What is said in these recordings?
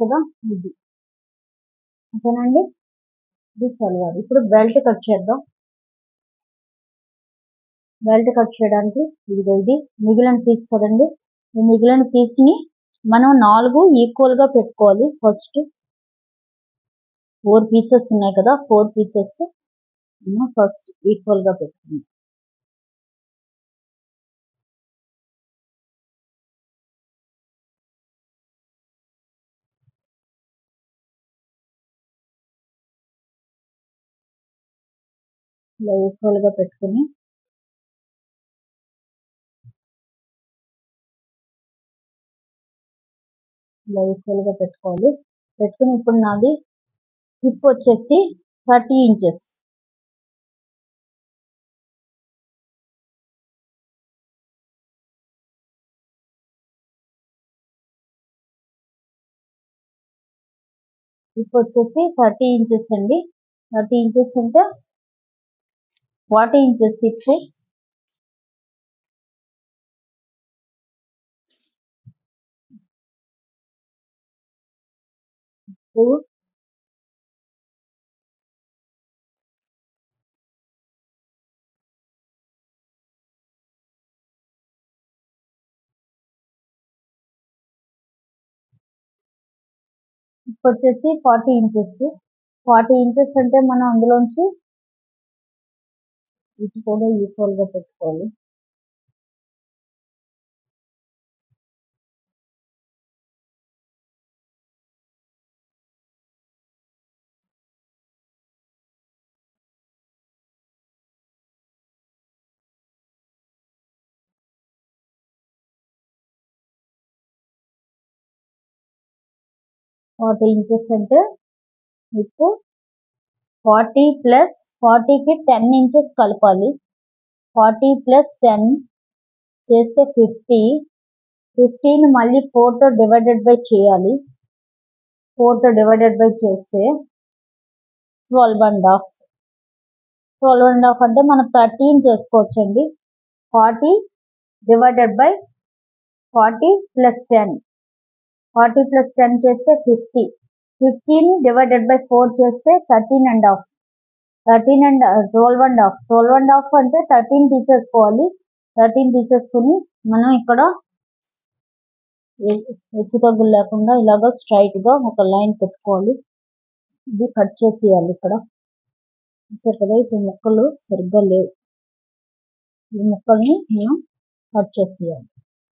కదా ఇది ఓకేనండి ఇది సల్వార్ ఇప్పుడు బెల్ట్ కట్ చేద్దాం బెల్ట్ కట్ చేయడానికి ఇదిగో ఇది మిగిలిన పీస్ కదండి ఈ మిగిలిన పీస్ ని మనం నాలుగు ఈక్వల్ గా పెట్టుకోవాలి ఫస్ట్ ఫోర్ పీసెస్ ఉన్నాయి కదా ఫోర్ పీసెస్ ఫస్ట్ ఈక్వల్ గా పెట్టుకుందాం ఇలా ఈక్వల్ గా పెట్టుకుని ఇలా ఈక్వల్ గా పెట్టుకోవాలి పెట్టుకుని ఇప్పుడు నాది హిప్ వచ్చేసి థర్టీ ఇంచెస్ హిప్ వచ్చేసి థర్టీ ఇంచెస్ అండి థర్టీ ఇంచెస్ అంటే ఫార్టీ ఇంచెస్ హిప్ హిప్ వచ్చేసి ఫార్టీ ఇంచెస్ ఫార్టీ ఇంచెస్ అంటే మనం అందులోంచి ఇటు కూడా ఈక్వల్ గా పెట్టుకోవాలి ఫార్టీ ఇంచెస్ అంటే ఇప్పుడు ఫార్టీ ప్లస్ ఫార్టీకి టెన్ ఇంచెస్ కలపాలి ఫార్టీ ప్లస్ టెన్ చేస్తే ఫిఫ్టీ ఫిఫ్టీని మళ్ళీ ఫోర్తో డివైడెడ్ బై చేయాలి ఫోర్తో డివైడెడ్ బై చేస్తే twelve and half twelve and half అంటే మనం థర్టీన్ చేసుకోవచ్చండి forty divided by forty plus ten forty plus ten చేస్తే fifty fifteen divided by four చేస్తే thirteen and half thirteen and twelve and half twelve and half అంటే thirteen తీసేసుకోవాలి thirteen తీసేసుకుని మనం ఇక్కడ హెచ్చు తగ్గులు లేకుండా ఇలాగ స్ట్రైట్ గా ఒక లైన్ పెట్టుకోవాలి ఇది కట్ చేసేయాలి ఇక్కడ చూసారు కదా ఇప్పుడు ముక్కలు సరిగ్గా లేవు ఈ ముక్కల్ని మనం కట్ చేసేయాలి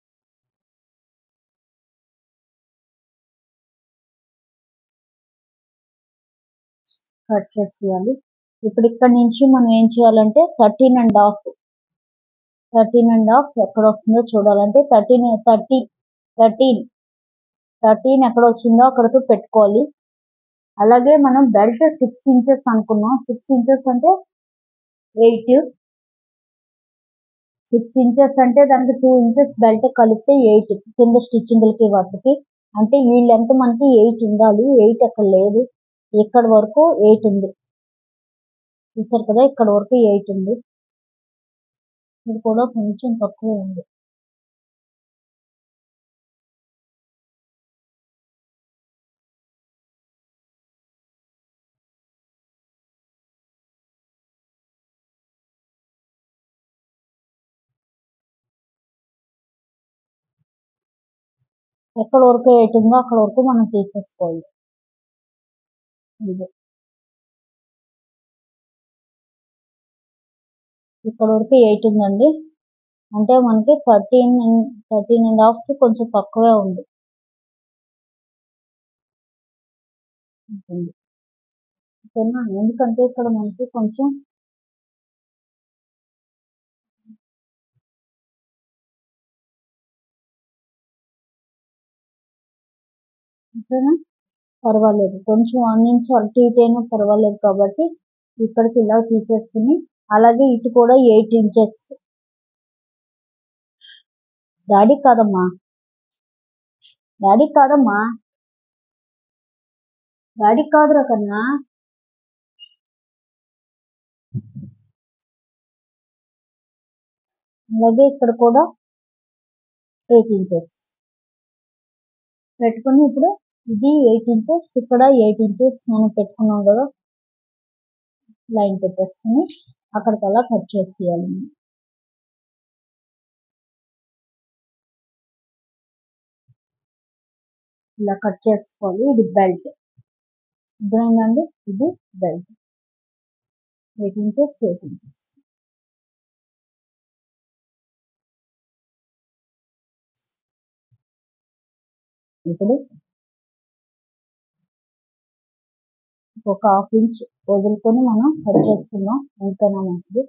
కట్ చేసేయాలి ఇప్పుడు ఇక్కడ నుంచి మనం ఏం చేయాలంటే thirteen and half thirteen and half ఎక్కడ వస్తుందో చూడాలంటే థర్టీన్ థర్టీ థర్టీన్ థర్టీన్ ఎక్కడ వచ్చిందో అక్కడికి పెట్టుకోవాలి అలాగే మనం బెల్ట్ సిక్స్ ఇంచెస్ అనుకున్నాం సిక్స్ ఇంచెస్ అంటే ఎయిట్ సిక్స్ ఇంచెస్ అంటే దానికి టూ ఇంచెస్ బెల్ట్ కలిపితే ఎయిట్ కింద స్టిచ్చింగ్లకి వాటికి అంటే ఈ లెంత్ మనకి ఎయిట్ ఉండాలి ఎయిట్ అక్కడ లేదు ఇక్కడ వరకు ఎయిట్ ఉంది చూసారు కదా ఇక్కడ వరకు ఎయిట్ ఉంది ఇది కూడా కొంచెం తక్కువ ఉంది ఎక్కడ వరకు ఎయిట్ ఉందో అక్కడ వరకు మనం తీసేసుకోవాలి ఇది ఇక్కడ వరకు ఎయిట్ ఉందండి అంటే మనకి థర్టీన్ థర్టీన్ అండ్ హాఫ్ కి కొంచెం తక్కువే ఉంది ఉంటుంది. ఓకేనా ఎందుకంటే ఇక్కడ మనకి కొంచెం ఓకేనా పర్వాలేదు కొంచెం వన్ ఇంచ్ అటు ఇటు అయినా పర్వాలేదు కాబట్టి ఇక్కడికి ఇలా తీసేసుకుని అలాగే ఇటు కూడా ఎయిట్ ఇంచెస్ డాడీ కాదమ్మా డాడీ కాదమ్మా డాడీ కాదురా కన్నా అలాగే ఇక్కడ కూడా ఎయిట్ ఇంచెస్ పెట్టుకుని ఇప్పుడు ఇది ఎయిట్ ఇంచెస్ ఇక్కడ ఎయిట్ ఇంచెస్ మనం పెట్టుకున్నాం కదా లైన్ పెట్టేసుకుని అక్కడికి అలా కట్ చేసేయాలి మనం. ఇలా కట్ చేసుకోవాలి ఇది బెల్ట్ అర్థమైందండి ఇది belt eight inches eight inches ఇప్పుడు ఒక హాఫ్ ఇంచ్ వదులుకొని మనం కట్ చేసుకుందాం ఎందుకైనా మంచిది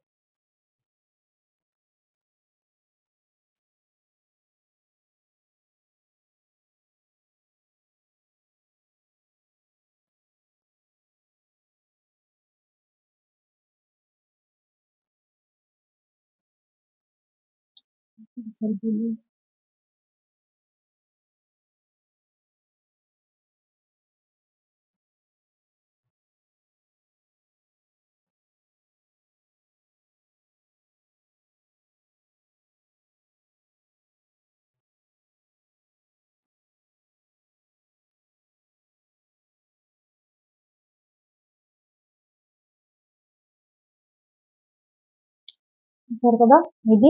సరిపోయింది చూసారు కదా ఇది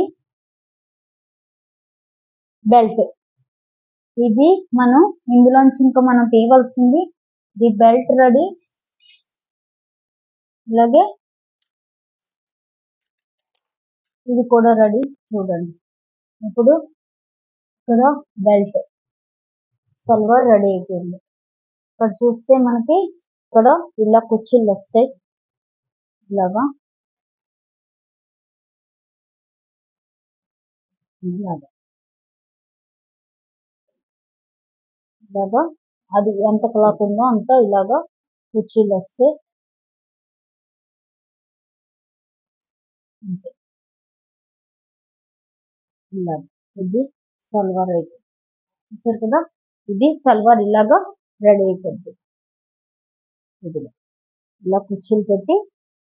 బెల్ట్ ఇది మనం ఇందులోంచి ఇంకా మనం తీయవలసింది ది బెల్ట్ రెడీ అలాగే ఇది కూడా రెడీ చూడండి ఇప్పుడు ఇక్కడ బెల్ట్ సల్వార్ రెడీ అయిపోయింది ఇక్కడ చూస్తే మనకి ఇక్కడ ఇలా కుర్చీలు వస్తాయి ఇలాగా ఇలాగా ఇలాగా అది ఎంత క్లాత్ ఉందో అంత ఇలాగా కుర్చీలు వస్తాయి అంతే ఇలాగా ఇది సల్వార్ అయితే చూసారు కదా ఇది సల్వార్ ఇలాగా రెడీ అయిపోద్ది ఇదిగో ఇలా కుర్చీలు పెట్టి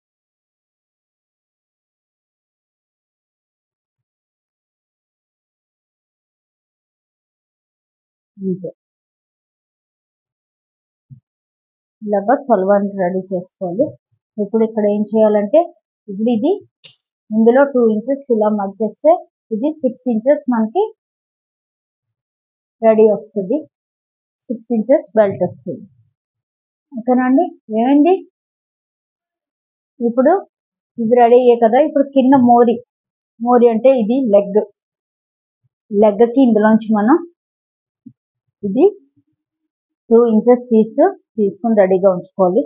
అంతే ఇలాగా సల్వార్ రెడీ చేసుకోవాలి ఇప్పుడు ఇక్కడ ఏం చేయాలంటే ఇప్పుడు ఇది ఇందులో టూ ఇంచెస్ ఇలా మడిచేస్తే ఇది సిక్స్ ఇంచెస్ మనకి రెడీ వస్తుంది సిక్స్ ఇంచెస్ బెల్ట్ వస్తుంది ఓకేనండి ఏమైంది ఇప్పుడు ఇది రెడీ అయ్యాయి కదా ఇప్పుడు కింద మోరి మోరి అంటే ఇది లెగ్ లెగ్కి ఇందులోంచి మనం ఇది టూ ఇంచెస్ పీస్ తీసుకుని రెడీగా ఉంచుకోవాలి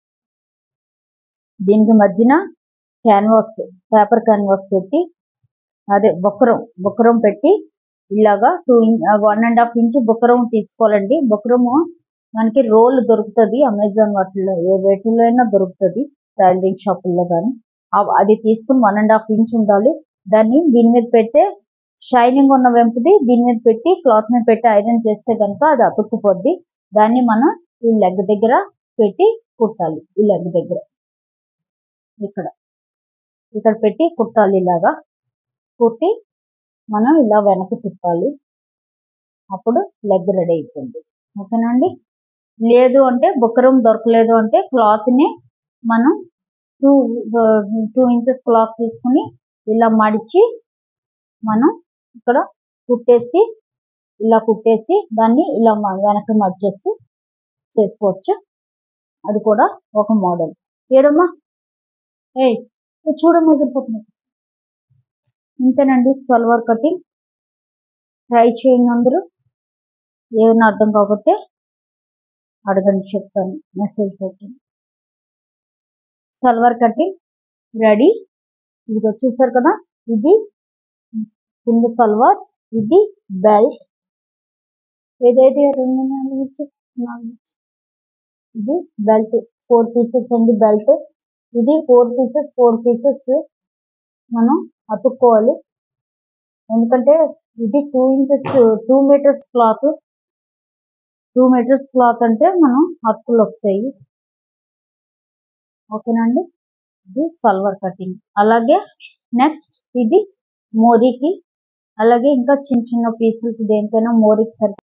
దీనికి మధ్యన క్యాన్వాస్ పేపర్ క్యాన్వాస్ పెట్టి అదే బొక్కరం బొక్కరం పెట్టి ఇలాగా two one and half inch బొక్కరం తీసుకోవాలండి బొక్కరము మనకి రోల్ దొరుకుతుంది అమెజాన్ వాటిలో ఏ వేటిలో అయినా దొరుకుతుంది టైలరింగ్ షాపుల్లో కానీ అది తీసుకుని వన్ అండ్ హాఫ్ ఇంచ్ ఉండాలి దాన్ని దీని మీద పెడితే షైనింగ్ ఉన్న వెంపుది దీని మీద పెట్టి క్లాత్ మీద పెట్టి ఐరన్ చేస్తే కనుక అది అతుక్కుపోద్ది దాన్ని మనం ఈ లెగ్ దగ్గర పెట్టి కుట్టాలి ఈ లెగ్ దగ్గర ఇక్కడ ఇక్కడ పెట్టి కుట్టాలి ఇలాగా కుట్టి మనం ఇలా వెనక్కి తిప్పాలి అప్పుడు లెగ్ రెడీ అయిపోయింది ఓకేనండి లేదు అంటే బుక్కరం దొరకలేదు అంటే క్లాత్ని మనం టూ టూ ఇంచెస్ క్లాత్ తీసుకుని ఇలా మడిచి మనం ఇక్కడ కుట్టేసి ఇలా కుట్టేసి దాన్ని ఇలా మ- వెనక్కి మడిచేసి చేసుకోవచ్చు అది కూడా ఒక మోడల్ ఏడమ్మా ఏయ్ ఇది చూడమ్మా ఎగిరిపోతుంది ఇంతేనండి సల్వార్ కటింగ్ ట్రై చేయండి అందరూ ఏమైనా అర్థం కాకపోతే అడగండి చెప్తాను మెసేజ్ పెట్టండి సల్వార్ కటింగ్ రెడీ ఇది వచ్చేసారు కదా ఇది కింద సల్వార్ ఇది బెల్ట్ ఏదైతే రెండు నాలుగు వచ్చి నాలుగు వచ్చి. ఇది బెల్ట్ ఫోర్ పీసెస్ అండి బెల్ట్ ఇది ఫోర్ పీసెస్ ఫోర్ పీసెస్ మనం అతుక్కోవాలి ఎందుకంటే ఇది two inches two metres cloth two metres cloth అంటే మనం అతుకులు వస్తాయి ఓకేనండి ఇది సల్వర్ కటింగ్ అలాగే నెక్స్ట్ ఇది మోరీకి అలాగే ఇంకా చిన్న చిన్న పీసులకి దేనికైనా మోరీకి సరి